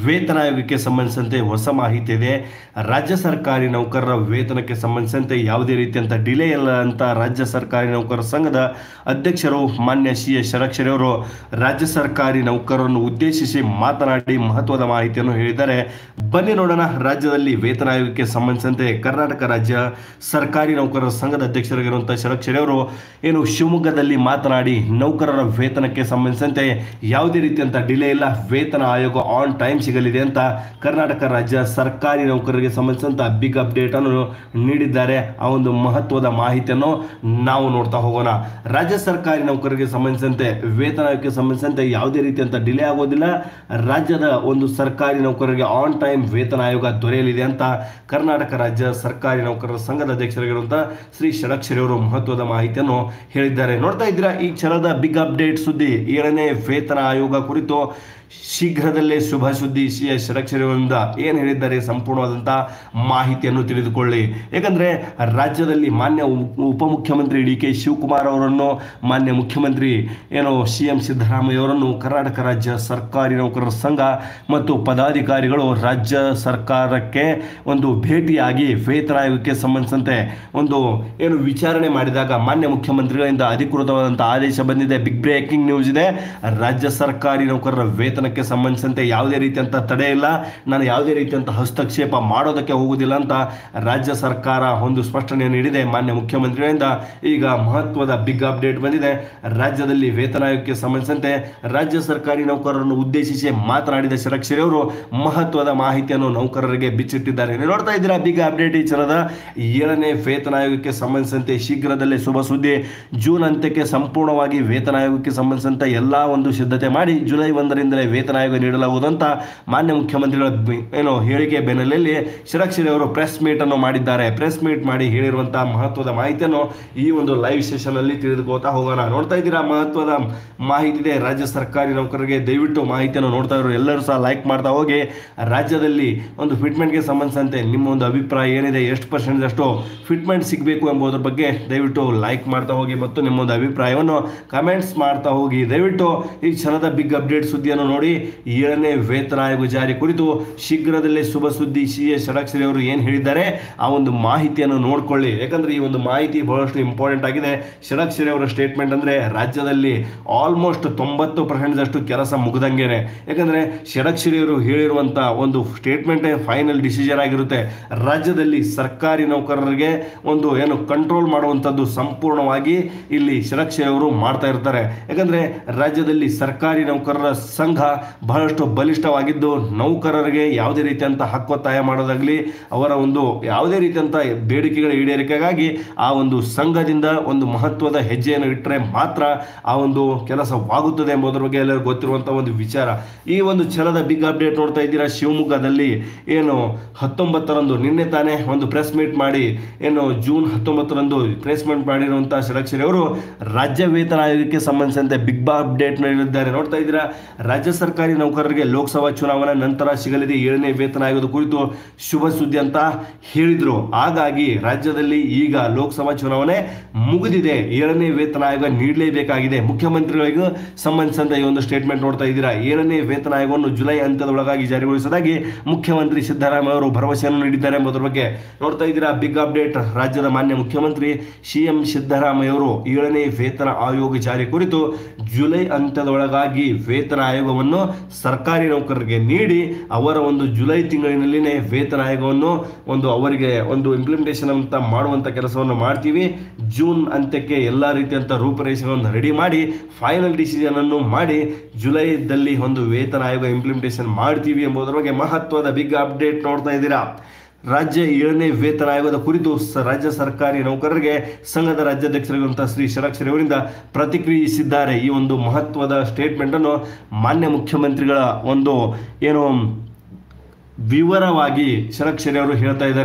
ವೇತನ ಆಯೋಗಕ್ಕೆ ಸಂಬಂಧಿಸಿದಂತೆ ಹೊಸ ಮಾಹಿತಿ ಇದೆ ರಾಜ್ಯ ಸರ್ಕಾರಿ ನೌಕರರ ವೇತನಕ್ಕೆ ಸಂಬಂಧಿಸಿದಂತೆ ಯಾವುದೇ ರೀತಿಯಂತ ಡಿಲೇ ಇಲ್ಲ ಅಂತ ರಾಜ್ಯ ಸರ್ಕಾರಿ ನೌಕರರ ಸಂಘದ ಅಧ್ಯಕ್ಷರು ಮಾನ್ಯ ಸಿ ಎಸ್ ಷಡಕ್ಷರಿ ಅವರು ರಾಜ್ಯ ಸರ್ಕಾರಿ ನೌಕರರನ್ನು ಉದ್ದೇಶಿಸಿ ಮಾತನಾಡಿ ಮಹತ್ವದ ಮಾಹಿತಿಯನ್ನು ಹೇಳಿದ್ದಾರೆ ಬನ್ನಿ ನೋಡೋಣ ರಾಜ್ಯದಲ್ಲಿ ವೇತನ ಆಯೋಗಕ್ಕೆ ಸಂಬಂಧಿಸಿದಂತೆ ಕರ್ನಾಟಕ ರಾಜ್ಯ ಸರ್ಕಾರಿ ನೌಕರರ ಸಂಘದ ಅಧ್ಯಕ್ಷರಾಗಿರುವಂತಹ ಷಡಕ್ಷರಿ ಅವರು ಏನು ಶಿವಮೊಗ್ಗದಲ್ಲಿ ಮಾತನಾಡಿ ನೌಕರರ ವೇತನಕ್ಕೆ ಸಂಬಂಧಿಸಿದಂತೆ ಯಾವುದೇ ರೀತಿಯಂತ ಡಿಲೇ ಇಲ್ಲ ವೇತನ ಆಯೋಗ ಆನ್ ಟೈಮ್ ಸಿಗಲಿದೆ ಅಂತ ಕರ್ನಾಟಕ ರಾಜ್ಯ ಸರ್ಕಾರಿ ನೌಕರರಿಗೆ ಸಂಬಂಧಿಸಿದಂತ ಬಿಗ್ ಅಪ್ಡೇಟ್ ಅನ್ನು ನೀಡಿದ್ದಾರೆ ಆ ಒಂದು ಮಹತ್ವದ ಮಾಹಿತಿಯನ್ನು ನಾವು ನೋಡ್ತಾ ಹೋಗೋಣ ರಾಜ್ಯ ಸರ್ಕಾರಿ ನೌಕರರಿಗೆ ಸಂಬಂಧಿಸಿದಂತೆ ವೇತನ ಆಯೋಗಕ್ಕೆ ಸಂಬಂಧಿಸಿದಂತೆ ಯಾವುದೇ ರೀತಿಯಂತ ಡಿಲೇ ಆಗೋದಿಲ್ಲ ರಾಜ್ಯದ ಒಂದು ಸರ್ಕಾರಿ ನೌಕರರಿಗೆ ಆನ್ ಟೈಮ್ ವೇತನ ಆಯೋಗ ದೊರೆಯಲಿದೆ ಅಂತ ಕರ್ನಾಟಕ ರಾಜ್ಯ ಸರ್ಕಾರಿ ನೌಕರರ ಸಂಘದ ಅಧ್ಯಕ್ಷರಾಗಿರುವಂತಹ ಶ್ರೀ ಷಡಕ್ಷರಿ ಅವರು ಮಹತ್ವದ ಮಾಹಿತಿಯನ್ನು ಹೇಳಿದ್ದಾರೆ ನೋಡ್ತಾ ಇದ್ದೀರಾ ಈ ಕ್ಷಣದ ಬಿಗ್ ಅಪ್ಡೇಟ್ ಸುದ್ದಿ ಏಳನೇ ವೇತನ ಆಯೋಗ ಕುರಿತು ಶೀಘ್ರದಲ್ಲೇ ಶುಭ ಸುದ್ದಿ ಸಿ ಎಸ್ ಷಡಕ್ಷರಿಯವರಿಂದ ಏನು ಹೇಳಿದ್ದಾರೆ ಸಂಪೂರ್ಣವಾದಂಥ ಮಾಹಿತಿಯನ್ನು ತಿಳಿದುಕೊಳ್ಳಿ ಯಾಕಂದ್ರೆ ರಾಜ್ಯದಲ್ಲಿ ಮಾನ್ಯ ಉಪ- ಉಪಮುಖ್ಯಮಂತ್ರಿ ಡಿ ಕೆ ಶಿವಕುಮಾರ್ ಅವರನ್ನು ಮಾನ್ಯ ಮುಖ್ಯಮಂತ್ರಿ ಏನು ಸಿ ಎಂ ಸಿದ್ದರಾಮಯ್ಯ ಅವರನ್ನು ಕರ್ನಾಟಕ ರಾಜ್ಯ ಸರ್ಕಾರಿ ನೌಕರರ ಸಂಘ ಮತ್ತು ಪದಾಧಿಕಾರಿಗಳು ರಾಜ್ಯ ಸರ್ಕಾರಕ್ಕೆ ಒಂದು ಭೇಟಿಯಾಗಿ ವೇತನ ಆಯೋಗಕ್ಕೆ ಸಂಬಂಧಿಸಿದಂತೆ ಒಂದು ಏನು ವಿಚಾರಣೆ ಮಾಡಿದಾಗ ಮಾನ್ಯ ಮುಖ್ಯಮಂತ್ರಿಗಳಿಂದ ಅಧಿಕೃತವಾದಂಥ ಆದೇಶ ಬಂದಿದೆ ಬಿಗ್ ಬ್ರೇಕಿಂಗ್ ನ್ಯೂಸ್ ಇದೆ ರಾಜ್ಯ ಸರ್ಕಾರಿ ನೌಕರರ ವೇತನಕ್ಕೆ ಸಂಬಂಧಿಸಿದಂತೆ ಯಾವುದೇ ರೀತಿಯಂತ ತಡೆ ಇಲ್ಲ ನಾನು ಯಾವುದೇ ರೀತಿಯಂತ ಹಸ್ತಕ್ಷೇಪ ಮಾಡೋದಕ್ಕೆ ಹೋಗುವುದಿಲ್ಲ ಅಂತ ರಾಜ್ಯ ಸರ್ಕಾರ ಒಂದು ಸ್ಪಷ್ಟನೆ ನೀಡಿದೆ ಮಾನ್ಯ ಮುಖ್ಯಮಂತ್ರಿಗಳಿಂದ ಈಗ ಮಹತ್ವದ ಬಿಗ್ ಅಪ್ಡೇಟ್ ಬಂದಿದೆ ರಾಜ್ಯದಲ್ಲಿ ವೇತನ ಆಯೋಗಕ್ಕೆ ಸಂಬಂಧಿಸಿದಂತೆ ರಾಜ್ಯ ಸರ್ಕಾರಿ ನೌಕರರನ್ನು ಉದ್ದೇಶಿಸಿ ಮಾತನಾಡಿದ ಷಡಕ್ಷರಿ ಅವರು ಮಹತ್ವದ ಮಾಹಿತಿಯನ್ನು ನೌಕರರಿಗೆ ಬಿಚ್ಚಿಟ್ಟಿದ್ದಾರೆ ನೀವು ನೋಡ್ತಾ ಇದ್ದೀರಾ ಬಿಗ್ ಅಪ್ಡೇಟ್ ಈ ಚರದ ಏಳನೇ ವೇತನ ಆಯೋಗಕ್ಕೆ ಸಂಬಂಧಿಸಿದಂತೆ ಶೀಘ್ರದಲ್ಲೇ ಶುಭ ಸುದ್ದಿ ಜೂನ್ ಅಂತ್ಯಕ್ಕೆ ಸಂಪೂರ್ಣವಾಗಿ ವೇತನ ಆಯೋಗಕ್ಕೆ ಸಂಬಂಧಿಸಿದಂತೆ ಎಲ್ಲ ಒಂದು ಸಿದ್ಧತೆ ಮಾಡಿ ಜುಲೈ ಒಂದರಿಂದಲೇ ವೇತನ ಆಯೋಗ ನೀಡಲಾಗುವುದು ಅಂತ ಮಾನ್ಯ ಮುಖ್ಯಮಂತ್ರಿಗಳ ಬಿ- ಏನು ಹೇಳಿಕೆ ಬೆನ್ನಲ್ಲೇ ಷಡಕ್ಷರಿ ಅವರು ಪ್ರೆಸ್ ಮೀಟ್ ಅನ್ನು ಮಾಡಿದ್ದಾರೆ ಪ್ರೆಸ್ ಮೀಟ್ ಮಾಡಿ ಹೇಳಿರುವಂತಹ ಮಹತ್ವದ ಮಾಹಿತಿಯನ್ನು ಈ ಒಂದು ಲೈವ್ ಸೆಷನ್ ಅಲ್ಲಿ ತಿಳಿದುಕೋತಾ ಹೋಗೋಣ ನೋಡ್ತಾ ಇದ್ದೀರಾ ಮಹತ್ವದ ಮಾಹಿತಿ ಇದೆ ರಾಜ್ಯ ಸರ್ಕಾರಿ ನೌಕರರಿಗೆ ದಯವಿಟ್ಟು ಮಾಹಿತಿಯನ್ನು ನೋಡ್ತಾ ಇರೋ ಎಲ್ಲರೂ ಸಹ ಲೈಕ್ ಮಾಡ್ತಾ ಹೋಗಿ ರಾಜ್ಯದಲ್ಲಿ ಒಂದು ಫಿಟ್ಮೆಂಟ್ಗೆ ಸಂಬಂಧಿಸಿದಂತೆ ನಿಮ್ಮ ಒಂದು ಅಭಿಪ್ರಾಯ ಏನಿದೆ ಎಷ್ಟು ಪರ್ಸೆಂಟ್ ಅಷ್ಟು ಫಿಟ್ಮೆಂಟ್ ಸಿಗಬೇಕು ಎಂಬುದರ ಬಗ್ಗೆ ದಯವಿಟ್ಟು ಲೈಕ್ ಮಾಡ್ತಾ ಹೋಗಿ ಮತ್ತು ನಿಮ್ಮೊಂದು ಅಭಿಪ್ರಾಯವನ್ನು ಕಮೆಂಟ್ಸ್ ಮಾಡ್ತಾ ಹೋಗಿ ದಯವಿಟ್ಟು ಈ ಕ್ಷಣದ ಬಿಗ್ ಅಪ್ಡೇಟ್ ಸುದ್ದಿಯನ್ನು ನೋಡಿ ಏಳನೇ ವೇತನ ಆಯೋಗ ಜಾರಿ ಕುರಿತು ಶೀಘ್ರದಲ್ಲೇ ಶುಭ ಸುದ್ದಿ ಸಿ ಎಸ್ ಷಡಕ್ಷರಿ ಅವರು ಏನು ಹೇಳಿದ್ದಾರೆ ಆ ಒಂದು ಮಾಹಿತಿಯನ್ನು ನೋಡ್ಕೊಳ್ಳಿ ಯಾಕಂದ್ರೆ ಈ ಒಂದು ಮಾಹಿತಿ ಬಹಳಷ್ಟು ಇಂಪಾರ್ಟೆಂಟ್ ಆಗಿದೆ ಷಡಕ್ಷರಿ ಅವರ ಸ್ಟೇಟ್ಮೆಂಟ್ ಅಂದ್ರೆ ರಾಜ್ಯದಲ್ಲಿ ಆಲ್ಮೋಸ್ಟ್ ತೊಂಬತ್ತು ಪರ್ಸೆಂಟ್ ಕೆಲಸ ಮುಗ್ದಂಗೆನೆ ಯಾಕಂದ್ರೆ ಷಡಕ್ಷರಿ ಅವರು ಹೇಳಿರುವಂತ ಒಂದು ಸ್ಟೇಟ್ಮೆಂಟ್ ಫೈನಲ್ ಡಿಸಿಷನ್ ಆಗಿರುತ್ತೆ ರಾಜ್ಯದಲ್ಲಿ ಸರ್ಕಾರಿ ನೌಕರರಿಗೆ ಒಂದು ಏನು ಕಂಟ್ರೋಲ್ ಮಾಡುವಂಥದ್ದು ಸಂಪೂರ್ಣವಾಗಿ ಇಲ್ಲಿ ಷಡಕ್ಷರಿ ಅವರು ಮಾಡ್ತಾ ಇರ್ತಾರೆ ಯಾಕಂದ್ರೆ ರಾಜ್ಯದಲ್ಲಿ ಸರ್ಕಾರಿ ನೌಕರರ ಸಂಘ ಬಹಳಷ್ಟು ಬಲಿಷ್ಠವಾಗಿದ್ದು ನೌಕರರಿಗೆ ಯಾವುದೇ ರೀತಿಯಂತ ಹಕ್ಕೊತ್ತಾಯ ಮಾಡೋದಾಗ್ಲಿ ಅವರ ಒಂದು ಯಾವುದೇ ರೀತಿಯಂತ ಬೇಡಿಕೆಗಳ ಈಡೇರಿಕೆಗಾಗಿ ಆ ಒಂದು ಸಂಘದಿಂದ ಒಂದು ಮಹತ್ವದ ಹೆಜ್ಜೆಯನ್ನು ಇಟ್ಟರೆ ಮಾತ್ರ ಆ ಒಂದು ಕೆಲಸವಾಗುತ್ತದೆ ಎಂಬುದರ ಬಗ್ಗೆ ಎಲ್ಲರಿಗೂ ಗೊತ್ತಿರುವಂತಹ ಒಂದು ವಿಚಾರ ಈ ಒಂದು ಛಲದ ಬಿಗ್ ಅಪ್ಡೇಟ್ ನೋಡ್ತಾ ಇದ್ದೀರಾ ಶಿವಮೊಗ್ಗದಲ್ಲಿ ಏನು ಹತ್ತೊಂಬತ್ತರಂದು ನಿನ್ನೆ ತಾನೇ ಒಂದು ಪ್ರೆಸ್ ಮೀಟ್ ಮಾಡಿ ಏನು ಜೂನ್ ಹತ್ತೊಂಬತ್ತರಂದು ಪ್ರೆಸ್ ಮೀಟ್ ಮಾಡಿರುವಂತಹ ಷಡಕ್ಷರಿ ಅವರು ರಾಜ್ಯ ವೇತನ ಆಯೋಗಕ್ಕೆ ಸಂಬಂಧಿಸಿದಂತೆ ಬಿಗ್ ಬಾ ಅಪ್ಡೇಟ್ ನೀಡಿದ್ದಾರೆ ನೋಡ್ತಾ ಇದ್ದೀರಾ ರಾಜ್ಯ ಸರ್ಕಾರಿ ನೌಕರರಿಗೆ ಲೋಕಸಭಾ ಚುನಾವಣೆ ನಂತರ ಸಿಗಲಿದೆ ಏಳನೇ ವೇತನ ಆಯೋಗದ ಕುರಿತು ಶುಭ ಸುದ್ದಿ ಅಂತ ಹೇಳಿದ್ರು ಹಾಗಾಗಿ ರಾಜ್ಯದಲ್ಲಿ ಈಗ ಲೋಕಸಭಾ ಚುನಾವಣೆ ಮುಗಿದಿದೆ ಏಳನೇ ವೇತನ ಆಯೋಗ ನೀಡಲೇಬೇಕಾಗಿದೆ ಮುಖ್ಯಮಂತ್ರಿಗಳಿಗೂ ಸಂಬಂಧಿಸಿದಂತ ಈ ಒಂದು ಸ್ಟೇಟ್ಮೆಂಟ್ ನೋಡ್ತಾ ಇದ್ದೀರಾ ಏಳನೇ ವೇತನ ಆಯೋಗವನ್ನು ಜುಲೈ ಅಂತ್ಯದೊಳಗಾಗಿ ಜಾರಿಗೊಳಿಸುವುದಾಗಿ ಮುಖ್ಯಮಂತ್ರಿ ಸಿದ್ದರಾಮಯ್ಯ ಅವರು ಭರವಸೆಯನ್ನು ನೀಡಿದ್ದಾರೆ ಎಂಬುದರ ಬಗ್ಗೆ ನೋಡ್ತಾ ಇದ್ದೀರಾ ಬಿಗ್ ಅಪ್ಡೇಟ್ ರಾಜ್ಯದ ಮಾನ್ಯ ಮುಖ್ಯಮಂತ್ರಿ ಸಿ ಎಂ ಸಿದ್ದರಾಮಯ್ಯ ಅವರು ಏಳನೇ ವೇತನ ಆಯೋಗ ಜಾರಿ ಕುರಿತು ಜುಲೈ ಅಂತ್ಯದೊಳಗಾಗಿ ವೇತನ ಆಯೋಗವನ್ನು ಸರ್ಕಾರಿ ನೌಕರರಿಗೆ ನೀಡಿ ಅವರ ಒಂದು ಜುಲೈ ತಿಂಗಳಿನಲ್ಲಿನೇ ವೇತನ ಆಯೋಗವನ್ನು ಒಂದು ಅವರಿಗೆ ಒಂದು ಇಂಪ್ಲಿಮೆಂಟೇಷನ್ ಅಂತ ಮಾಡುವಂತ ಕೆಲಸವನ್ನು ಮಾಡ್ತೀವಿ ಜೂನ್ ಅಂತ್ಯಕ್ಕೆ ಎಲ್ಲ ರೀತಿಯಂತ ರೂಪರೇಷೆಗಳನ್ನು ರೆಡಿ ಮಾಡಿ ಫೈನಲ್ ಡಿಸಿಷನ್ ಅನ್ನು ಮಾಡಿ ಜುಲೈದಲ್ಲಿ ಒಂದು ವೇತನ ಆಯೋಗ ಇಂಪ್ಲಿಮೆಂಟೇಷನ್ ಮಾಡ್ತೀವಿ ಎಂಬುದರ ಬಗ್ಗೆ ಮಹತ್ವದ ಬಿಗ್ ಅಪ್ಡೇಟ್ ನೋಡ್ತಾ ಇದ್ದೀರಾ ರಾಜ್ಯ ಏಳನೇ ವೇತನ ಆಯೋಗದ ಕುರಿತು ಸ- ರಾಜ್ಯ ಸರ್ಕಾರಿ ನೌಕರರಿಗೆ ಸಂಘದ ರಾಜ್ಯಾಧ್ಯಕ್ಷರಾಗಿರುವಂತಹ ಶ್ರೀ ಷಡಕ್ಷರಿ ಅವರಿಂದ ಪ್ರತಿಕ್ರಿಯಿಸಿದ್ದಾರೆ ಈ ಒಂದು ಮಹತ್ವದ ಸ್ಟೇಟ್ಮೆಂಟ್ ಅನ್ನು ಮಾನ್ಯ ಮುಖ್ಯಮಂತ್ರಿಗಳ ಒಂದು ಏನು ವಿವರವಾಗಿ ಷಡಕ್ಷರಿ ಅವರು ಹೇಳ್ತಾ ಇದ್ದಾರೆ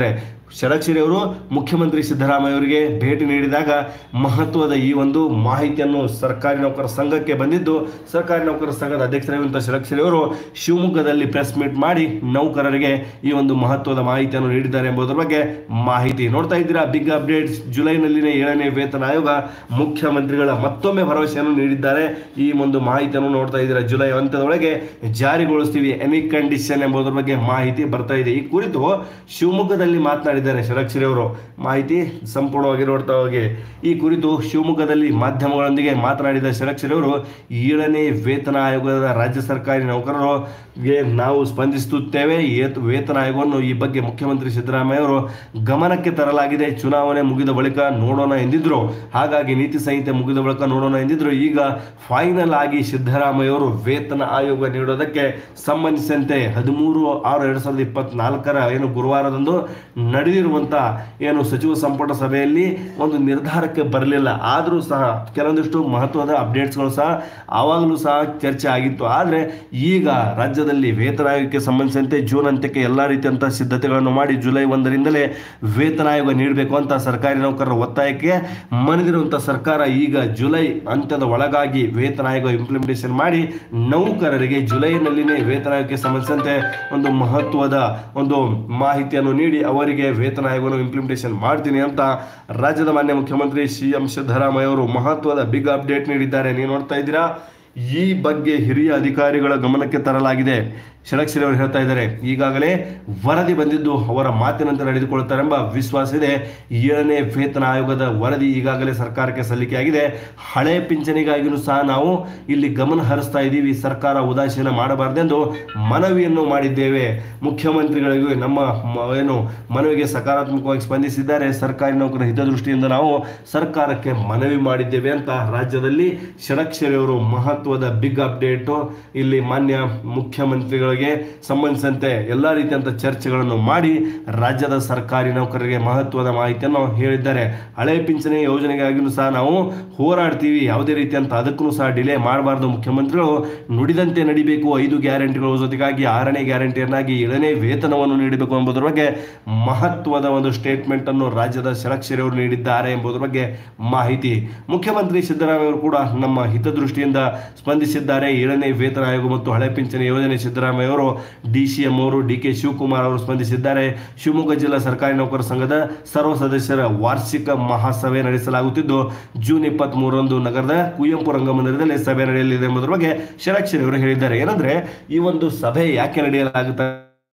ಷಡಕ್ಷರಿ ಅವರು ಮುಖ್ಯಮಂತ್ರಿ ಸಿದ್ದರಾಮಯ್ಯ ಅವರಿಗೆ ಭೇಟಿ ನೀಡಿದಾಗ ಮಹತ್ವದ ಈ ಒಂದು ಮಾಹಿತಿಯನ್ನು ಸರ್ಕಾರಿ ನೌಕರ ಸಂಘಕ್ಕೆ ಬಂದಿದ್ದು ಸರ್ಕಾರಿ ನೌಕರ ಸಂಘದ ಅಧ್ಯಕ್ಷರಾಗಿರುವಂತಹ ಷಡಕ್ಷರಿ ಅವರು ಶಿವಮೊಗ್ಗದಲ್ಲಿ ಪ್ರೆಸ್ ಮೀಟ್ ಮಾಡಿ ನೌಕರರಿಗೆ ಈ ಒಂದು ಮಹತ್ವದ ಮಾಹಿತಿಯನ್ನು ನೀಡಿದ್ದಾರೆ ಎಂಬುದರ ಬಗ್ಗೆ ಮಾಹಿತಿ ನೋಡ್ತಾ ಇದ್ದೀರಾ ಬಿಗ್ ಅಪ್ಡೇಟ್ಸ್ ಜುಲೈನಲ್ಲಿನ ಏಳನೇ ವೇತನ ಆಯೋಗ ಮುಖ್ಯಮಂತ್ರಿಗಳ ಮತ್ತೊಮ್ಮೆ ಭರವಸೆಯನ್ನು ನೀಡಿದ್ದಾರೆ ಈ ಒಂದು ಮಾಹಿತಿಯನ್ನು ನೋಡ್ತಾ ಇದ್ದೀರಾ ಜುಲೈ ಅಂತ್ಯದೊಳಗೆ ಜಾರಿಗೊಳಿಸ್ತೀವಿ ಎನಿ ಕಂಡೀಷನ್ ಎಂಬುದರ ಬಗ್ಗೆ ಮಾಹಿತಿ ಬರ್ತಾ ಇದೆ ಈ ಕುರಿತು ಶಿವಮೊಗ್ಗದಲ್ಲಿ ಮಾತನಾಡಿದ್ದಾರೆ ಷಡಕ್ಷರಿ ಅವರು ಮಾಹಿತಿ ಸಂಪೂರ್ಣವಾಗಿ ನೋಡ್ತಾ ಹೋಗಿ ಈ ಕುರಿತು ಶಿವಮೊಗ್ಗದಲ್ಲಿ ಮಾಧ್ಯಮಗಳೊಂದಿಗೆ ಮಾತನಾಡಿದ ಷಡಕ್ಷರಿ ಅವರು ಏಳನೇ ವೇತನ ಆಯೋಗದ ರಾಜ್ಯ ಸರ್ಕಾರಿ ನೌಕರರಿಗೆ ನಾವು ಸ್ಪಂದಿಸುತ್ತೇವೆ ಏತ್- ವೇತನ ಆಯೋಗವನ್ನು ಈ ಬಗ್ಗೆ ಮುಖ್ಯಮಂತ್ರಿ ಸಿದ್ದರಾಮಯ್ಯ ಅವರು ಗಮನಕ್ಕೆ ತರಲಾಗಿದೆ ಚುನಾವಣೆ ಮುಗಿದ ಬಳಿಕ ನೋಡೋಣ ಎಂದಿದ್ರು ಹಾಗಾಗಿ ನೀತಿ ಸಂಹಿತೆ ಮುಗಿದ ಬಳಿಕ ನೋಡೋಣ ಎಂದಿದ್ರು ಈಗ ಫೈನಲ್ ಆಗಿ ಸಿದ್ದರಾಮಯ್ಯ ಅವರು ವೇತನ ಆಯೋಗ ನೀಡೋದಕ್ಕೆ ಸಂಬಂಧಿಸಿದಂತೆ ಹದಿಮೂರು ಆರು ಎರಡ್ ಸಾವಿರದ ಇಪ್ಪತ್ನಾಲ್ಕರ ಏನು ಗುರುವಾರದಂದು ನಡೆದಿರುವಂತ ಏನು ಸಚಿವ ಸಂಪುಟ ಸಭೆಯಲ್ಲಿ ಒಂದು ನಿರ್ಧಾರಕ್ಕೆ ಬರಲಿಲ್ಲ ಆದರೂ ಸಹ ಕೆಲವೊಂದಿಷ್ಟು ಮಹತ್ವದ ಅಪ್ಡೇಟ್ಸ್ಗಳು ಸಹ ಆವಾಗಲೂ ಸಹ ಚರ್ಚೆ ಆಗಿತ್ತು ಆದರೆ ಈಗ ರಾಜ್ಯದಲ್ಲಿ ವೇತನ ಆಯೋಗಕ್ಕೆ ಸಂಬಂಧಿಸಿದಂತೆ ಜೂನ್ ಅಂತ್ಯಕ್ಕೆ ಎಲ್ಲ ರೀತಿಯಂತಹ ಸಿದ್ಧತೆಗಳನ್ನು ಮಾಡಿ ಜುಲೈ ಒಂದರಿಂದಲೇ ವೇತನ ಆಯೋಗ ನೀಡಬೇಕು ಅಂತ ಸರ್ಕಾರಿ ನೌಕರರ ಒತ್ತಾಯಕ್ಕೆ ಮನೆದಿರುವಂಥ ಸರ್ಕಾರ ಈಗ ಜುಲೈ ಅಂತ್ಯದ ಒಳಗಾಗಿ ವೇತನ ಆಯೋಗ ಇಂಪ್ಲಿಮೆಂಟೇಷನ್ ಮಾಡಿ ನೌಕರರಿಗೆ ಜುಲೈನಲ್ಲಿನೇ ವೇತನ ಆಯೋಗಕ್ಕೆ ಸಂಬಂಧಿಸಿದಂತೆ ಒಂದು ಮಹತ್ವದ ಒಂದು ಮಾಹಿತಿಯನ್ನು ನೀಡಿ ಅವರಿಗೆ ವೇತನ ಆಯೋಗವನ್ನು ಇಂಪ್ಲಿಮೆಂಟೇಷನ್ ಮಾಡ್ತೀನಿ ಅಂತ ರಾಜ್ಯದ ಮಾನ್ಯ ಮುಖ್ಯಮಂತ್ರಿ ಸಿ ಎಂ ಸಿದ್ದರಾಮಯ್ಯ ಅವರು ಮಹತ್ವದ ಬಿಗ್ ಅಪ್ಡೇಟ್ ನೀಡಿದ್ದಾರೆ ನೀವು ನೋಡ್ತಾ ಇದ್ದೀರಾ ಈ ಬಗ್ಗೆ ಹಿರಿಯ ಅಧಿಕಾರಿಗಳ ಗಮನಕ್ಕೆ ತರಲಾಗಿದೆ ಷಡಕ್ಷರಿ ಅವರು ಹೇಳ್ತಾ ಇದ್ದಾರೆ ಈಗಾಗಲೇ ವರದಿ ಬಂದಿದ್ದು ಅವರ ಮಾತಿನಂತೆ ನಡೆದುಕೊಳ್ಳುತ್ತಾರೆಂಬ ವಿಶ್ವಾಸ ಇದೆ ಏಳನೇ ವೇತನ ಆಯೋಗದ ವರದಿ ಈಗಾಗಲೇ ಸರ್ಕಾರಕ್ಕೆ ಸಲ್ಲಿಕೆಯಾಗಿದೆ ಹಳೆ ಪಿಂಚಣಿಗಾಗಿಯೂ ಸಹ ನಾವು ಇಲ್ಲಿ ಗಮನ ಹರಿಸ್ತಾ ಇದ್ದೀವಿ ಸರ್ಕಾರ ಉದಾಸೀನ ಮಾಡಬಾರದೆಂದು ಮನವಿಯನ್ನು ಮಾಡಿದ್ದೇವೆ ಮುಖ್ಯಮಂತ್ರಿಗಳಿಗೂ ನಮ್ಮ ಮ- ಏನು ಮನವಿಗೆ ಸಕಾರಾತ್ಮಕವಾಗಿ ಸ್ಪಂದಿಸಿದ್ದಾರೆ ಸರ್ಕಾರಿ ನೌಕರ ಹಿತದೃಷ್ಟಿಯಿಂದ ನಾವು ಸರ್ಕಾರಕ್ಕೆ ಮನವಿ ಮಾಡಿದ್ದೇವೆ ಅಂತ ರಾಜ್ಯದಲ್ಲಿ ಷಡಕ್ಷರಿ ಅವರು ಮಹತ್ವದ ಬಿಗ್ ಅಪ್ಡೇಟ್ ಇಲ್ಲಿ ಮಾನ್ಯ ಮುಖ್ಯಮಂತ್ರಿಗಳಿಗೆ ಸಂಬಂಧಿಸಿದಂತೆ ಎಲ್ಲ ರೀತಿಯಂತ ಚರ್ಚೆಗಳನ್ನು ಮಾಡಿ ರಾಜ್ಯದ ಸರ್ಕಾರಿ ನೌಕರರಿಗೆ ಮಹತ್ವದ ಮಾಹಿತಿಯನ್ನು ಹೇಳಿದ್ದಾರೆ ಹಳೆ ಪಿಂಚಣಿ ಯೋಜನೆಗಾಗಿಯೂ ಸಹ ನಾವು ಹೋರಾಡ್ತೀವಿ ಯಾವುದೇ ರೀತಿಯಂತ ಅದಕ್ಕೂ ಸಹ ಡಿಲೇ ಮಾಡಬಾರ್ದು ಮುಖ್ಯಮಂತ್ರಿಗಳು ನುಡಿದಂತೆ ನಡಿಬೇಕು ಐದು ಗ್ಯಾರಂಟಿಗಳ ಜೊತೆಗಾಗಿ ಆರನೇ ಗ್ಯಾರಂಟಿಯನ್ನಾಗಿ ಏಳನೇ ವೇತನವನ್ನು ನೀಡಬೇಕು ಎಂಬುದರ ಬಗ್ಗೆ ಮಹತ್ವದ ಒಂದು ಸ್ಟೇಟ್ಮೆಂಟ್ ಅನ್ನು ರಾಜ್ಯದ ಷಡಕ್ಷರಿ ಅವರು ನೀಡಿದ್ದಾರೆ ಎಂಬುದರ ಬಗ್ಗೆ ಮಾಹಿತಿ ಮುಖ್ಯಮಂತ್ರಿ ಸಿದ್ದರಾಮಯ್ಯ ಅವರು ಕೂಡ ನಮ್ಮ ಹಿತದೃಷ್ಟಿಯಿಂದ ಸ್ಪಂದಿಸಿದ್ದಾರೆ ಏಳನೇ ವೇತನ ಆಯೋಗ ಮತ್ತು ಹಳೆ ಪಿಂಚಣಿ ಯೋಜನೆ ಸಿದ್ದರಾಮಯ್ಯ ಅವರು ಡಿ ಸಿ ಎಂ ಅವರು ಡಿ ಕೆ ಶಿವಕುಮಾರ್ ಅವರು ಸ್ಪಂದಿಸಿದ್ದಾರೆ ಶಿವಮೊಗ್ಗ ಜಿಲ್ಲಾ ಸರ್ಕಾರಿ ನೌಕರ ಸಂಘದ ಸರ್ವ ಸದಸ್ಯರ ವಾರ್ಷಿಕ ಮಹಾಸಭೆ ನಡೆಸಲಾಗುತ್ತಿದ್ದು ಜೂನ್ ಇಪ್ಪತ್ತ್ ಮೂರರಂದು ನಗರದ ಕುವೆಂಪು ರಂಗಮಂದಿರದಲ್ಲಿ ಸಭೆ ನಡೆಯಲಿದೆ ಎಂಬುದರ ಬಗ್ಗೆ ಷಡಕ್ಷರಿ ಅವರು ಹೇಳಿದ್ದಾರೆ ಏನಂದ್ರೆ ಈ ಒಂದು ಸಭೆ ಯಾಕೆ ನಡೆಯಲಾಗುತ್ತಾ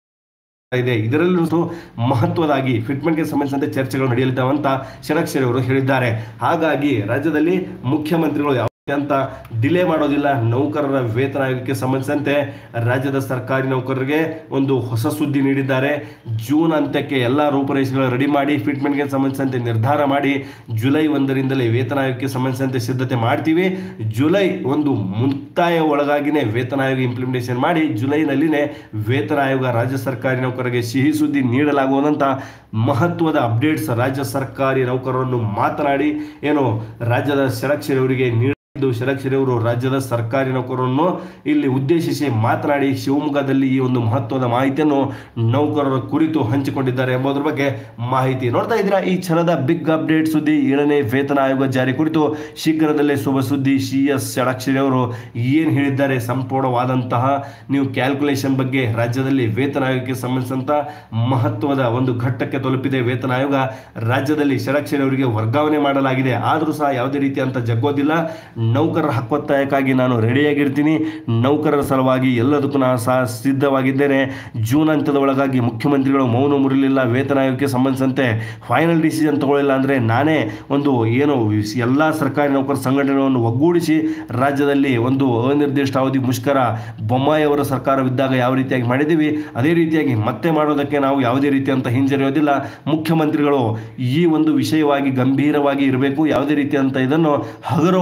ಇದೆ ಇದರಲ್ಲೂ ಮಹತ್ವದಾಗಿ ಫಿಟ್ಮೆಂಟ್ಗೆ ಸಂಬಂಧಿಸಿದಂತೆ ಚರ್ಚೆಗಳು ನಡೆಯಲಿದ್ದಾವೆ ಅಂತ ಷಡಕ್ಷರಿ ಅವರು ಹೇಳಿದ್ದಾರೆ ಹಾಗಾಗಿ ರಾಜ್ಯದಲ್ಲಿ ಮುಖ್ಯಮಂತ್ರಿಗಳು ಯಾವ ಅಂತ ಡಿಲೇ ಮಾಡೋದಿಲ್ಲ ನೌಕರರ ವೇತನ ಆಯೋಗಕ್ಕೆ ಸಂಬಂಧಿಸಿದಂತೆ ರಾಜ್ಯದ ಸರ್ಕಾರಿ ನೌಕರರಿಗೆ ಒಂದು ಹೊಸ ಸುದ್ದಿ ನೀಡಿದ್ದಾರೆ ಜೂನ್ ಅಂತ್ಯಕ್ಕೆ ಎಲ್ಲ ರೂಪರೇಷೆಗಳು ರೆಡಿ ಮಾಡಿ ಫಿಟ್ಮೆಂಟ್ಗೆ ಸಂಬಂಧಿಸಿದಂತೆ ನಿರ್ಧಾರ ಮಾಡಿ ಜುಲೈ ಒಂದರಿಂದಲೇ ವೇತನ ಆಯೋಗಕ್ಕೆ ಸಂಬಂಧಿಸಿದಂತೆ ಸಿದ್ಧತೆ ಮಾಡ್ತೀವಿ ಜುಲೈ ಒಂದು ಮುಕ್ತಾಯ ಒಳಗಾಗಿನೇ ವೇತನ ಆಯೋಗ ಇಂಪ್ಲಿಮೆಂಟೇಷನ್ ಮಾಡಿ ಜುಲೈನಲ್ಲಿನೇ ವೇತನ ಆಯೋಗ ರಾಜ್ಯ ಸರ್ಕಾರಿ ನೌಕರರಿಗೆ ಸಿಹಿ ಸುದ್ದಿ ನೀಡಲಾಗುವುದಂತ ಮಹತ್ವದ ಅಪ್ಡೇಟ್ಸ್ ರಾಜ್ಯ ಸರ್ಕಾರಿ ನೌಕರರನ್ನು ಮಾತನಾಡಿ ಏನು ರಾಜ್ಯದ ಷಡಕ್ಷರಿ ಅವರಿಗೆ ನೀಡ ಇದು ಷಡಕ್ಷರಿ ಅವರು ರಾಜ್ಯದ ಸರ್ಕಾರಿ ನೌಕರರನ್ನು ಇಲ್ಲಿ ಉದ್ದೇಶಿಸಿ ಮಾತನಾಡಿ ಶಿವಮೊಗ್ಗದಲ್ಲಿ ಈ ಒಂದು ಮಹತ್ವದ ಮಾಹಿತಿಯನ್ನು ನೌಕರರ ಕುರಿತು ಹಂಚಿಕೊಂಡಿದ್ದಾರೆ ಎಂಬುದರ ಬಗ್ಗೆ ಮಾಹಿತಿ ನೋಡ್ತಾ ಇದ್ದೀರಾ ಈ ಕ್ಷಣದ ಬಿಗ್ ಅಪ್ಡೇಟ್ ಸುದ್ದಿ ಏಳನೇ ವೇತನ ಆಯೋಗ ಜಾರಿ ಕುರಿತು ಶೀಘ್ರದಲ್ಲೇ ಶುಭ ಸುದ್ದಿ ಸಿ ಎಸ್ ಷಡಕ್ಷರಿ ಅವರು ಏನು ಹೇಳಿದ್ದಾರೆ ಸಂಪೂರ್ಣವಾದಂತಹ ನೀವು ಕ್ಯಾಲ್ಕುಲೇಷನ್ ಬಗ್ಗೆ ರಾಜ್ಯದಲ್ಲಿ ವೇತನ ಆಯೋಗಕ್ಕೆ ಸಂಬಂಧಿಸಿದಂತ ಮಹತ್ವದ ಒಂದು ಘಟ್ಟಕ್ಕೆ ತಲುಪಿದೆ ವೇತನ ಆಯೋಗ ರಾಜ್ಯದಲ್ಲಿ ಷಡಕ್ಷರಿ ಅವರಿಗೆ ವರ್ಗಾವಣೆ ಮಾಡಲಾಗಿದೆ ಆದರೂ ಸಹ ಯಾವುದೇ ರೀತಿಯಂತ ಜಗ್ಗೋದಿಲ್ಲ ನೌಕರರ ಹಕ್ಕೊತ್ತಾಯಕ್ಕಾಗಿ ನಾನು ರೆಡಿಯಾಗಿರ್ತೀನಿ ನೌಕರರ ಸಲುವಾಗಿ ಎಲ್ಲದಕ್ಕೂ ನಾನು ಸಹ ಸಿದ್ಧವಾಗಿದ್ದೇನೆ ಜೂನ್ ಅಂತ್ಯದ ಒಳಗಾಗಿ ಮುಖ್ಯಮಂತ್ರಿಗಳು ಮೌನ ಮುರಿಲಿಲ್ಲ ವೇತನ ಆಯೋಗಕ್ಕೆ ಸಂಬಂಧಿಸಿದಂತೆ ಫೈನಲ್ ಡಿಸಿಷನ್ ತಗೊಳ್ಳಿಲ್ಲ ಅಂದರೆ ನಾನೇ ಒಂದು ಏನು ಎಲ್ಲ ಸರ್ಕಾರಿ ನೌಕರ ಸಂಘಟನೆಗಳನ್ನು ಒಗ್ಗೂಡಿಸಿ ರಾಜ್ಯದಲ್ಲಿ ಒಂದು ಅನಿರ್ದಿಷ್ಟ ಅವಧಿ ಮುಷ್ಕರ ಬೊಮ್ಮಾಯಿ ಅವರ ಸರ್ಕಾರವಿದ್ದಾಗ ಯಾವ ರೀತಿಯಾಗಿ ಮಾಡಿದ್ದೀವಿ ಅದೇ ರೀತಿಯಾಗಿ ಮತ್ತೆ ಮಾಡೋದಕ್ಕೆ ನಾವು ಯಾವುದೇ ರೀತಿಯಂತ ಹಿಂಜರಿಯೋದಿಲ್ಲ ಮುಖ್ಯಮಂತ್ರಿಗಳು ಈ ಒಂದು ವಿಷಯವಾಗಿ ಗಂಭೀರವಾಗಿ ಇರಬೇಕು ಯಾವುದೇ ರೀತಿಯಂತ ಇದನ್ನು ಹಗುರವಾಗಿ ತೆಗೆದುಕೊಂಡು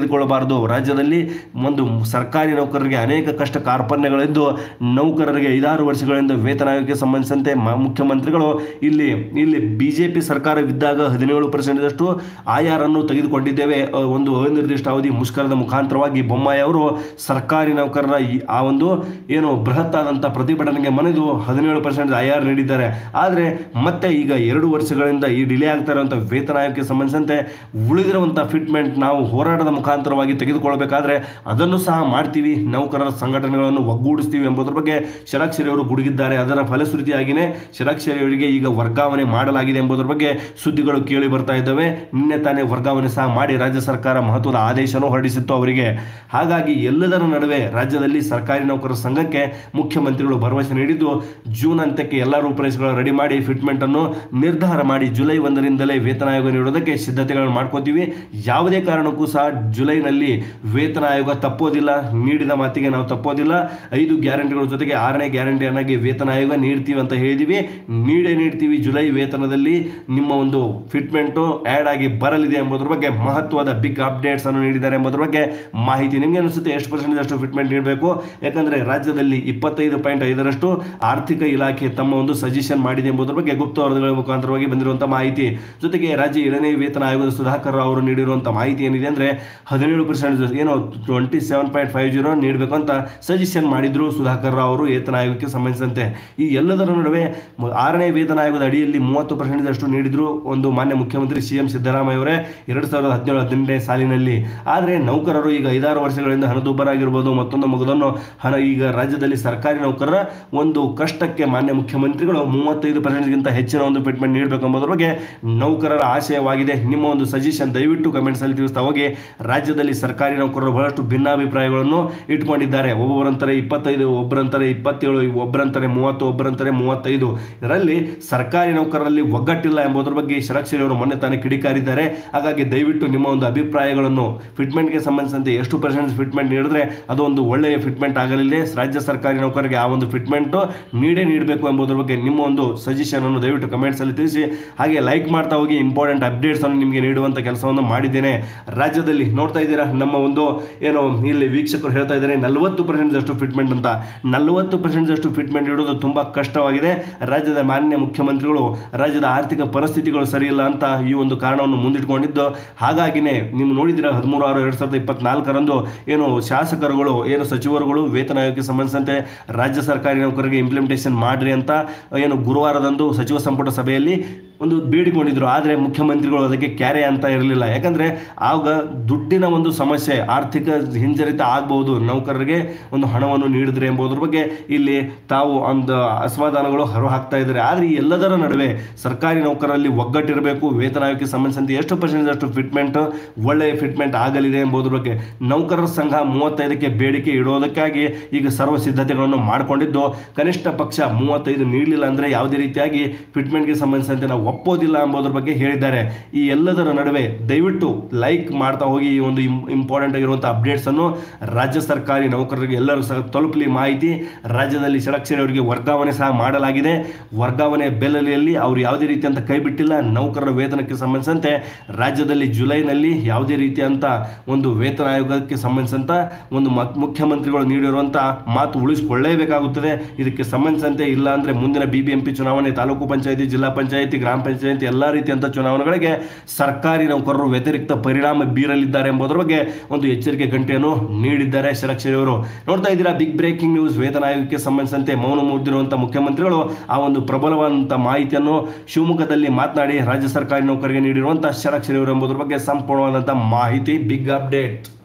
ತೆಗೆದುಕೊಳ್ಳಬಾರದು ರಾಜ್ಯದಲ್ಲಿ ಒಂದು ಸರ್ಕಾರಿ ನೌಕರರಿಗೆ ಅನೇಕ ಕಷ್ಟ ಕಾರ್ಪಣ್ಯಗಳಿದ್ದು ನೌಕರರಿಗೆ ಐದಾರು ವರ್ಷಗಳಿಂದ ವೇತನ ಆಯೋಗಕ್ಕೆ ಸಂಬಂಧಿಸಿದಂತೆ ಮ- ಮುಖ್ಯಮಂತ್ರಿಗಳು ಇಲ್ಲಿ ಇಲ್ಲಿ ಬಿಜೆಪಿ ಸರ್ಕಾರವಿದ್ದಾಗ ಹದಿನೇಳು ಪರ್ಸೆಂಟ್ದಷ್ಟು ಆಯಾರನ್ನು ತೆಗೆದುಕೊಂಡಿದ್ದೇವೆ ಅ, ಒಂದು ಅನಿರ್ದಿಷ್ಟ ಅವಧಿ ಮುಷ್ಕರದ ಮುಖಾಂತರವಾಗಿ ಬೊಮ್ಮಾಯಿ ಅವರು ಸರ್ಕಾರಿ ನೌಕರರ ಈ- ಆ ಒಂದು ಏನು ಬೃಹತ್ ಆದಂಥ ಪ್ರತಿಭಟನೆಗೆ ಮನೆದು ಹದಿನೇಳು ಪರ್ಸೆಂಟ್ ಆಯಾರ್ ನೀಡಿದ್ದಾರೆ ಆದರೆ ಮತ್ತೆ ಈಗ ಎರಡು ವರ್ಷಗಳಿಂದ ಈ ಡಿಲೇ ಆಗ್ತಾ ಇರುವಂಥ ವೇತನ ಆಯೋಗಕ್ಕೆ ಸಂಬಂಧಿಸಿದಂತೆ ಉಳಿದಿರುವಂಥ ಫಿಟ್ಮೆಂಟ್ ನಾವು ಹೋರಾಟದ ಮುಖಾಂತರವಾಗಿ ತೆಗೆದುಕೊಳ್ಳಬೇಕಾದ್ರೆ ಅದನ್ನು ಸಹ ಮಾಡ್ತೀವಿ ನೌಕರರ ಸಂಘಟನೆಗಳನ್ನು ಒಗ್ಗೂಡಿಸ್ತೀವಿ ಎಂಬುದರ ಬಗ್ಗೆ ಶರಾಕ್ಷರಿ ಅವರು ಗುಡುಗಿದ್ದಾರೆ ಅದರ ಫಲಶ್ರುತಿಯಾಗಿಯೇ ಶರಾಕ್ಷರಿ ಅವರಿಗೆ ಈಗ ವರ್ಗಾವಣೆ ಮಾಡಲಾಗಿದೆ ಎಂಬುದರ ಬಗ್ಗೆ ಸುದ್ದಿಗಳು ಕೇಳಿ ಬರ್ತಾ ಇದ್ದಾವೆ ನಿನ್ನೆ ತಾನೇ ವರ್ಗಾವಣೆ ಸಹ ಮಾಡಿ ರಾಜ್ಯ ಸರ್ಕಾರ ಮಹತ್ವದ ಆದೇಶವನ್ನು ಹೊರಡಿಸಿತ್ತು ಅವರಿಗೆ ಹಾಗಾಗಿ ಎಲ್ಲದರ ನಡುವೆ ರಾಜ್ಯದಲ್ಲಿ ಸರ್ಕಾರಿ ನೌಕರರ ಸಂಘಕ್ಕೆ ಮುಖ್ಯಮಂತ್ರಿಗಳು ಭರವಸೆ ನೀಡಿದ್ದು ಜೂನ್ ಅಂತ್ಯಕ್ಕೆ ಎಲ್ಲ ರೂಪುರೇಷೆಗಳು ರೆಡಿ ಮಾಡಿ ಫಿಟ್ಮೆಂಟ್ ಅನ್ನು ನಿರ್ಧಾರ ಮಾಡಿ ಜುಲೈ ಒಂದರಿಂದಲೇ ವೇತನ ಆಯೋಗ ನೀಡೋದಕ್ಕೆ ಸಿದ್ಧತೆಗಳನ್ನು ಮಾಡ್ಕೋತೀವಿ ಯಾವುದೇ ಕಾರಣಕ್ಕೂ ಸಹ ಜುಲೈನಲ್ಲಿ ವೇತನ ಆಯೋಗ ತಪ್ಪೋದಿಲ್ಲ ನೀಡಿದ ಮಾತಿಗೆ ನಾವು ತಪ್ಪೋದಿಲ್ಲ ಐದು ಗ್ಯಾರಂಟಿಗಳ ಜೊತೆಗೆ ಆರನೇ ಗ್ಯಾರಂಟಿಯನ್ನಾಗಿ ವೇತನ ಆಯೋಗ ನೀಡ್ತೀವಿ ಅಂತ ಹೇಳಿದೀವಿ ನೀಡೇ ನೀಡ್ತೀವಿ ಜುಲೈ ವೇತನದಲ್ಲಿ ನಿಮ್ಮ ಒಂದು ಫಿಟ್ಮೆಂಟು ಆ್ಯಡ್ ಆಗಿ ಬರಲಿದೆ ಎಂಬುದರ ಬಗ್ಗೆ ಮಹತ್ವದ ಬಿಗ್ ಅಪ್ಡೇಟ್ಸ್ ಅನ್ನು ನೀಡಿದ್ದಾರೆ ಎಂಬುದರ ಬಗ್ಗೆ ಮಾಹಿತಿ ನಿಮಗೆ ಅನಿಸುತ್ತೆ ಎಷ್ಟು ಪರ್ಸೆಂಟೇಜ್ ಅಷ್ಟು ಫಿಟ್ಮೆಂಟ್ ನೀಡಬೇಕು ಯಾಕಂದ್ರೆ ರಾಜ್ಯದಲ್ಲಿ ಇಪ್ಪತ್ತೈದು ಪಾಯಿಂಟ್ ಐದರಷ್ಟು ಆರ್ಥಿಕ ಇಲಾಖೆ ತಮ್ಮ ಒಂದು ಸಜೆಷನ್ ಮಾಡಿದೆ ಎಂಬುದರ ಬಗ್ಗೆ ಗುಪ್ತ ವರದಿಗಳ ಮುಖಾಂತರವಾಗಿ ಬಂದಿರುವಂತಹ ಮಾಹಿತಿ ಜೊತೆಗೆ ರಾಜ್ಯ ಏಳನೇ ವೇತನ ಆಯೋಗದ ಸುಧಾಕರ್ ರಾವ್ ಅವರು ನೀಡಿರುವಂತಹ ಮಾಹಿತಿ ಏನಿದೆ ಅಂದ್ರೆ ಹದಿನೇಳು ಪರ್ಸೆಂಟ್ ಏನು twenty seven point five zero ನೀಡಬೇಕು ಅಂತ ಸಜೆಷನ್ ಮಾಡಿದ್ರು ಸುಧಾಕರ್ ರಾವ್ ಅವರು ವೇತನ ಆಯೋಗಕ್ಕೆ ಸಂಬಂಧಿಸಿದಂತೆ ಈ ಎಲ್ಲದರ ನಡುವೆ ಮ- ಆರನೇ ವೇತನ ಆಯೋಗದ ಅಡಿಯಲ್ಲಿ ಮೂವತ್ತು ಪರ್ಸೆಂಟ್ ಅಷ್ಟು ನೀಡಿದ್ರು ಒಂದು ಮಾನ್ಯ ಮುಖ್ಯಮಂತ್ರಿ ಸಿ ಎಂ ಸಿದ್ದರಾಮಯ್ಯ ಅವರೇ ಎರಡು ಸಾವಿರದ ಹದಿನೇಳು ಹದಿನೆಂಟನೇ ಸಾಲಿನಲ್ಲಿ ಆದರೆ ನೌಕರರು ಈಗ ಐದಾರು ವರ್ಷಗಳಿಂದ ಹಣದುಬ್ಬರಾಗಿರ್ಬೋದು ಮತ್ತೊಂದು ಮಗದನ್ನು ಹಣ ಈಗ ರಾಜ್ಯದಲ್ಲಿ ಸರ್ಕಾರಿ ನೌಕರರ ಒಂದು ಕಷ್ಟಕ್ಕೆ ಮಾನ್ಯ ಮುಖ್ಯಮಂತ್ರಿಗಳು ಮೂವತ್ತೈದು ಪರ್ಸೆಂಟ್ಗಿಂತ ಹೆಚ್ಚಿನ ಒಂದು ಫಿಟ್ಮೆಂಟ್ ನೀಡಬೇಕು ಎಂಬುದರ ಬಗ್ಗೆ ನೌಕರರ ಆಶಯವಾಗಿದೆ ನಿಮ್ಮ ಒಂದು ಸಜೆಷನ್ ದಯವಿಟ್ಟು ಕಮೆಂಟ್ಸ್ ಅಲ್ಲಿ ತಿಳಿಸ್ತಾ ಹೋಗಿ ರಾಜ್ಯದಲ್ಲಿ ಸರ್ಕಾರಿ ನೌಕರರು ಬಹಳಷ್ಟು ಭಿನ್ನಾಭಿಪ್ರಾಯಗಳನ್ನು ಇಟ್ಕೊಂಡಿದ್ದಾರೆ ಒಬ್ಬೊಬ್ಬರಂತಾರೆ ಇಪ್ಪತ್ತೈದು ಒಬ್ಬರಂತಾರೆ ಇಪ್ಪತ್ತೇಳು ಒಬ್ಬರಂತಾರೆ ಮೂವತ್ತು ಒಬ್ಬರಂತಾರೆ ಮೂವತ್ತೈದು ಇದರಲ್ಲಿ ಸರ್ಕಾರಿ ನೌಕರರಲ್ಲಿ ಒಗ್ಗಟ್ಟಿಲ್ಲ ಎಂಬುದರ ಬಗ್ಗೆ ಶರಕ್ಷರಿ ಅವರು ಮೊನ್ನೆ ತಾನೇ ಕಿಡಿಕಾರಿದ್ದಾರೆ ಹಾಗಾಗಿ ದಯವಿಟ್ಟು ನಿಮ್ಮ ಒಂದು ಅಭಿಪ್ರಾಯಗಳನ್ನು ಫಿಟ್ಮೆಂಟ್ಗೆ ಸಂಬಂಧಿಸಿದಂತೆ ಎಷ್ಟು ಪರ್ಸೆಂಟ್ ಫಿಟ್ಮೆಂಟ್ ನೀಡಿದ್ರೆ ಅದು ಒಂದು ಒಳ್ಳೆಯ ಫಿಟ್ಮೆಂಟ್ ಆಗಲಿದೆ ರಾಜ್ಯ ಸರ್ಕಾರಿ ನೌಕರರಿಗೆ ಆ ಒಂದು ಫಿಟ್ಮೆಂಟ್ ನೀಡೇ ನೀಡಬೇಕು ಎಂಬುದರ ಬಗ್ಗೆ ನಿಮ್ಮ ಒಂದು ಸಜೆಷನ್ ಅನ್ನು ದಯವಿಟ್ಟು ಕಮೆಂಟ್ಸ್ ಅಲ್ಲಿ ತಿಳಿಸಿ ಹಾಗೆ ಲೈಕ್ ಮಾಡ್ತಾ ಹೋಗಿ ಇಂಪಾರ್ಟೆಂಟ್ ಅಪ್ಡೇಟ್ಸ್ ಅನ್ನು ನಿಮಗೆ ನೀಡುವಂತ ಕೆಲಸವನ್ನು ಮಾಡಿದ್ದೇನೆ ರಾಜ್ಯದಲ್ಲಿ ನೋಡ್ತಾ ಇದ್ದೀರಾ ನಮ್ಮ ಒಂದು ಏನು ಇಲ್ಲಿ ವೀಕ್ಷಕರು ಹೇಳ್ತಾ ಇದ್ದಾರೆ ನಲವತ್ತು ಪರ್ಸೆಂಟ್ ಅಷ್ಟು ಫಿಟ್ಮೆಂಟ್ ಅಂತ ನಲವತ್ತು ಪರ್ಸೆಂಟ್ ಅಷ್ಟು ಫಿಟ್ಮೆಂಟ್ ಇಡೋದು ತುಂಬಾ ಕಷ್ಟವಾಗಿದೆ ರಾಜ್ಯದ ಮಾನ್ಯ ಮುಖ್ಯಮಂತ್ರಿಗಳು ರಾಜ್ಯದ ಆರ್ಥಿಕ ಪರಿಸ್ಥಿತಿಗಳು ಸರಿಯಿಲ್ಲ ಅಂತ ಈ ಒಂದು ಕಾರಣವನ್ನು ಮುಂದಿಟ್ಕೊಂಡಿದ್ದು ಹಾಗಾಗಿನೇ ನೀವು ನೋಡಿದಿರ ಹದಿಮೂರು ಆರು ಎರಡ್ ಸಾವಿರದ ಇಪ್ಪತ್ನಾಲ್ಕರಂದು ಏನು ಶಾಸಕರುಗಳು ಏನು ಸಚಿವರುಗಳು ವೇತನ ಆಯೋಗಕ್ಕೆ ಸಂಬಂಧಿಸಿದಂತೆ ರಾಜ್ಯ ಸರ್ಕಾರಿ ನೌಕರರಿಗೆ ಇಂಪ್ಲಿಮೆಂಟೇಷನ್ ಮಾಡ್ರಿ ಅಂತ ಏನು ಗುರುವಾರದಂದು ಸಚಿವ ಸಂಪುಟ ಸಭೆಯಲ್ಲಿ ಒಂದು ಬೇಡಿಕೊಂಡಿದ್ರು ಆದರೆ ಮುಖ್ಯಮಂತ್ರಿಗಳು ಅದಕ್ಕೆ ಕ್ಯಾರೆ ಅಂತ ಇರಲಿಲ್ಲ ಯಾಕಂದ್ರೆ ಆಗ ದುಡ್ಡಿನ ಒಂದು ಸಮಸ್ಯೆ ಆರ್ಥಿಕ ಹಿಂಜರಿತ ಆಗಬಹುದು ನೌಕರರಿಗೆ ಒಂದು ಹಣವನ್ನು ನೀಡಿದ್ರೆ ಎಂಬುದರ ಬಗ್ಗೆ ಇಲ್ಲಿ ತಾವು ಒಂದು ಅಸಮಾಧಾನಗಳು ಹೊರ ಹಾಕ್ತಾ ಇದ್ದಾರೆ ಆದರೆ ಈ ಎಲ್ಲದರ ನಡುವೆ ಸರ್ಕಾರಿ ನೌಕರರಲ್ಲಿ ಒಗ್ಗಟ್ಟಿರಬೇಕು ವೇತನ ಆಯೋಗಕ್ಕೆ ಸಂಬಂಧಿಸಿದಂತೆ ಎಷ್ಟು ಪರ್ಸೆಂಟ್ ಅಷ್ಟು ಫಿಟ್ಮೆಂಟ್ ಒಳ್ಳೆಯ ಫಿಟ್ಮೆಂಟ್ ಆಗಲಿದೆ ಎಂಬುದರ ಬಗ್ಗೆ ನೌಕರರ ಸಂಘ ಮೂವತ್ತೈದಕ್ಕೆ ಬೇಡಿಕೆ ಇಡೋದಕ್ಕಾಗಿ ಈಗ ಸರ್ವ ಸಿದ್ಧತೆಗಳನ್ನು ಮಾಡಿಕೊಂಡಿದ್ದು ಕನಿಷ್ಠ ಪಕ್ಷ ಮೂವತ್ತೈದು ನೀಡಲಿಲ್ಲ ಅಂದ್ರೆ ಯಾವುದೇ ರೀತಿಯಾಗಿ ಫಿಟ್ಮೆಂಟ್ಗೆ ಸಂಬಂಧಿಸಿದಂತೆ ನಾವು ಒಪ್ಪೋದಿಲ್ಲ ಎಂಬುದರ ಬಗ್ಗೆ ಹೇಳಿದ್ದಾರೆ ಈ ಎಲ್ಲದರ ನಡುವೆ ದಯವಿಟ್ಟು ಲೈಕ್ ಮಾಡ್ತಾ ಹೋಗಿ ಈ ಒಂದು ಇಂಪಾರ್ಟೆಂಟ್ ಆಗಿರುವಂಥ ಅಪ್ಡೇಟ್ಸ್ ಅನ್ನು ರಾಜ್ಯ ಸರ್ಕಾರಿ ನೌಕರರಿಗೆ ಎಲ್ಲರೂ ಸಹ ತಲುಪಲಿ ಮಾಹಿತಿ ರಾಜ್ಯದಲ್ಲಿ ಸೆಲೆಕ್ಷನ್ ಅವರಿಗೆ ವರ್ಗಾವಣೆ ಸಹ ಮಾಡಲಾಗಿದೆ ವರ್ಗಾವಣೆ ಬೆಲೆಯಲ್ಲಿ ಅವರು ಯಾವುದೇ ರೀತಿಯಂತ ಕೈ ಬಿಟ್ಟಿಲ್ಲ ನೌಕರರ ವೇತನಕ್ಕೆ ಸಂಬಂಧಿಸಿದಂತೆ ರಾಜ್ಯದಲ್ಲಿ ಜುಲೈನಲ್ಲಿ ಯಾವುದೇ ರೀತಿಯಂತ ಒಂದು ವೇತನ ಆಯೋಗಕ್ಕೆ ಸಂಬಂಧಿಸಿದಂತ ಒಂದು ಮತ್- ಮುಖ್ಯಮಂತ್ರಿಗಳು ನೀಡಿರುವಂತ ಮಾತು ಉಳಿಸಿಕೊಳ್ಳೇಬೇಕಾಗುತ್ತದೆ ಇದಕ್ಕೆ ಸಂಬಂಧಿಸಿದಂತೆ ಇಲ್ಲ ಅಂದ್ರೆ ಮುಂದಿನ ಬಿಬಿಎಂಪಿ ಚುನಾವಣೆ ತಾಲೂಕು ಪಂಚಾಯತಿ ಜಿಲ್ಲಾ ಪಂಚಾಯತಿ ಗ್ರಾಮ ಪಂಚಾಯತಿ ಎಲ್ಲಾ ರೀತಿಯಂತ ಚುನಾವಣೆಗಳಿಗೆ ಸರ್ಕಾರಿ ನೌಕರರು ವ್ಯತಿರಿಕ್ತ ಪರಿಣಾಮ ಬೀರಲಿದ್ದಾರೆ ಎಂಬುದರ ಬಗ್ಗೆ ಒಂದು ಎಚ್ಚರಿಕೆ ಗಂಟೆಯನ್ನು ನೀಡಿದ್ದಾರೆ ಶರಕ್ಷರಿ ಅವರು ನೋಡ್ತಾ ಇದ್ದೀರಾ ಬಿಗ್ ಬ್ರೇಕಿಂಗ್ ನ್ಯೂಸ್ ವೇತನ ಆಯೋಗಕ್ಕೆ ಸಂಬಂಧಿಸಿದಂತೆ ಮೌನ ಮುರಿದಿರುವಂತಹ ಮುಖ್ಯಮಂತ್ರಿಗಳು ಆ ಒಂದು ಪ್ರಬಲವಾದಂತಹ ಮಾಹಿತಿಯನ್ನು ಶಿವಮೊಗ್ಗದಲ್ಲಿ ಮಾತನಾಡಿ ರಾಜ್ಯ ಸರ್ಕಾರಿ ನೌಕರಿಗೆ ನೀಡಿರುವಂತಹ ಶರಕ್ಷರಿ ಅವರು ಎಂಬುದರ ಬಗ್ಗೆ ಸಂಪೂರ್ಣವಾದಂತಹ ಮಾಹಿತಿ ಬಿಗ್ ಅಪ್ಡೇಟ್